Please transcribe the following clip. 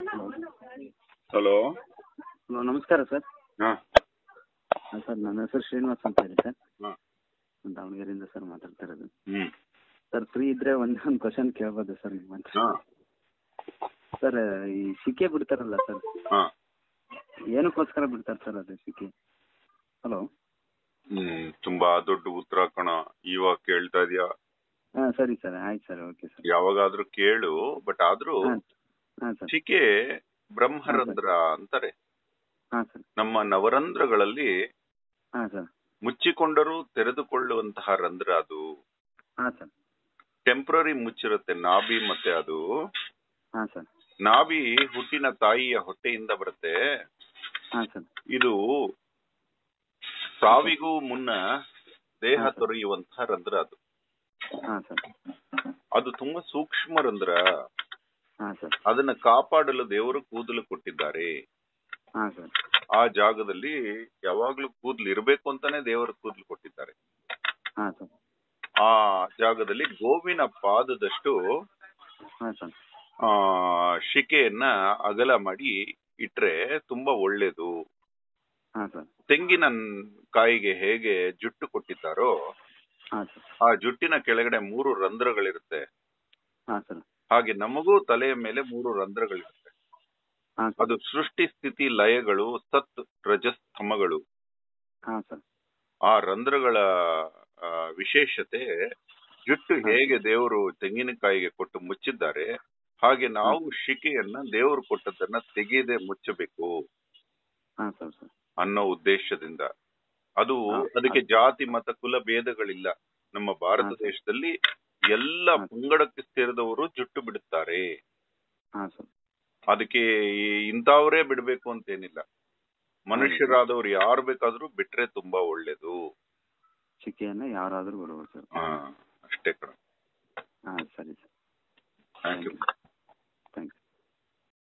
Hello hello ನಮಸ್ಕಾರ sir ಹಾಂ sir ನನ್ನ ಹೆಸರು ಶ್ರೀನಿವಾಸ್ ಅಂತ ಹೇಳಿ ಸರ್ ಹಾಂ ದಾವಣಗೆರೆಯಿಂದ ಸರ್ ಮಾತಾಡ್ತಾ ಇರೋದು ಹ್ಞೂ ಸರ್ ಫ್ರೀ ಇದ್ರೆ ಒಂದು ಒಂದು ಕ್ವಶನ್ ಕೇಳ್ಬೋದು ಸರ್ ನಿಮ್ಮ ಹತ್ರ ಹಾಂ ಸರ್ ಈ ಸಿಕ್ಕೆ ಬಿಡ್ತಾರಲ್ಲ ಸರ್ ಹಾಂ ಏನಕ್ಕೋಸ್ಕರ ಬಿಡ್ತಾರೆ ಸರ್ ಅದು ಸಿಕ್ಕೆ ಹಲೋ ಹ್ಮ್ ತುಂಬಾ ದೊಡ್ಡ ಉತ್ತರ ಕಣ ಇವಾಗ ಕೇಳ್ತಾ ಇದೀಯಾ ಹಾಂ ಸರಿ ಸರ್ ಆಯ್ತು ಸರ್ ಓಕೆ ಸರ್ ಯಾವಾಗಾದ್ರೂ ಕೇಳು ಬಟ್ ಆದ್ರೂ ಹಾಂ ಹಾಂ ಸರ್ ಚಿಕೆ ಬ್ರಹ್ಮರಂಧ್ರ ಅಂತಾರೆ ಹಾಂ ಸರ್ ನಮ್ಮ ನವರಂಧ್ರಗಳಲ್ಲಿ ಹಾಂ ಸರ್ ಮುಚ್ಚಿಕೊಂಡರೂ ತೆರೆದುಕೊಳ್ಳುವಂತಹ ರಂಧ್ರ ಅದು ಹಾಂ ಸರ್ ಟೆಂಪ್ರರಿ ಮುಚ್ಚಿರುತ್ತೆ ನಾಭಿ ಮತ್ತೆ ಅದು ಹಾಂ ಸರ್ ನಾಭಿ ಹುಟ್ಟಿನ ತಾಯಿಯ ಹೊಟ್ಟೆಯಿಂದ ಬರುತ್ತೆ ಹಾಂ ಸರ್ ಇದು ಸಾವಿಗೂ ಮುನ್ನ ದೇಹ ಹಾ, ಸರ್. ತೊರೆಯುವಂತಹ ರಂಧ್ರ ಅದು ಹಾಂ ಸರ್ ಅದು ತುಂಬಾ ಸೂಕ್ಷ್ಮ ರಂಧ್ರ ಹಾಂ ಸರ್ ಅದನ್ನ ಕಾಪಾಡಲು ದೇವರು ಕೂದಲು ಕೊಟ್ಟಿದ್ದಾರೆ ಹಾಂ ಸರ್ ಆ ಜಾಗದಲ್ಲಿ ಯಾವಾಗ್ಲೂ ಕೂದಲು ಇರಬೇಕು ಅಂತಾನೆ ದೇವರು ಕೂದಲು ಕೊಟ್ಟಿದ್ದಾರೆ ಹಾಂ ಸರ್ ಆ ಜಾಗದಲ್ಲಿ ಗೋವಿನ ಪಾದದಷ್ಟು ಹಾಂ ಸರ್ ಆ ಶಿಕೆಯನ್ನ ಅಗಲ ಮಾಡಿ ಇಟ್ರೆ ತುಂಬಾ ಒಳ್ಳೇದು ಹಾಂ ಸರ್ ತೆಂಗಿನ ಕಾಯಿಗೆ ಹೇಗೆ ಜುಟ್ಟು ಕೊಟ್ಟಿದ್ದಾರೋ ಹಾಂ ಸರ್ ಆ ಜುಟ್ಟಿನ ಕೆಳಗಡೆ ಮೂರು ರಂಧ್ರಗಳಿರುತ್ತೆ ಹಾಂ ಸರ್ ಹಾಗೆ ನಮಗೂ ತಲೆಯ ಮೇಲೆ ಮೂರು ರಂಧ್ರಗಳಿರುತ್ತೆ ಹಾಂ ಸರ್ ಅದು ಸೃಷ್ಟಿ ಸ್ಥಿತಿ ಲಯಗಳು ಸತ್ ರಜಸ್ತಮಗಳು ಹಾಂ ಸರ್ ಆ ರಂಧ್ರಗಳ ಆ, ವಿಶೇಷತೆ ಜುಟ್ಟು ಹೇಗೆ ದೇವರು ತೆಂಗಿನಕಾಯಿಗೆ ಕೊಟ್ಟು ಮುಚ್ಚಿದ್ದಾರೆ ಹಾಗೆ ನಾವು ಶಿಕೆಯನ್ನ ದೇವರು ಕೊಟ್ಟದನ್ನ ತೆಗೆಯದೆ ಮುಚ್ಚಬೇಕು ಹಾಂ ಸರ್ ಸರ್ ಅನ್ನೋ ಉದ್ದೇಶದಿಂದ ಅದು ಹಾ, ಅದಕ್ಕೆ ಜಾತಿ ಮತ ಕುಲ ಭೇದಗಳಿಲ್ಲ ನಮ್ಮ ಭಾರತ ಹಾ, ಸರ್. ದೇಶದಲ್ಲಿ ಎಲ್ಲ ಹಾ. ಪಂಗಡಕ್ಕೆ ಸೇರಿದವರು ಜುಟ್ಟು ಬಿಡುತ್ತಾರೆ ಹಾಂ ಸರ್ ಅದಕ್ಕೆ ಈ- ಇಂಥವರೇ ಬಿಡ್ಬೇಕು ಅಂತೇನಿಲ್ಲ ಮನುಷ್ಯರಾದವ್ರು ಯಾರು ಬೇಕಾದ್ರೂ ಬಿಟ್ರೆ ತುಂಬಾ ಒಳ್ಳೇದು ಚಿಕ್ಕೆಯನ್ನು ಯಾರಾದರೂ ಬರ್ಬೋದು ಸರ್ ಹಾ ಅಷ್ಟೇ ಕಣ ಹಾಂ ಸರಿ ಸರ್ ಥ್ಯಾಂಕ್ ಯು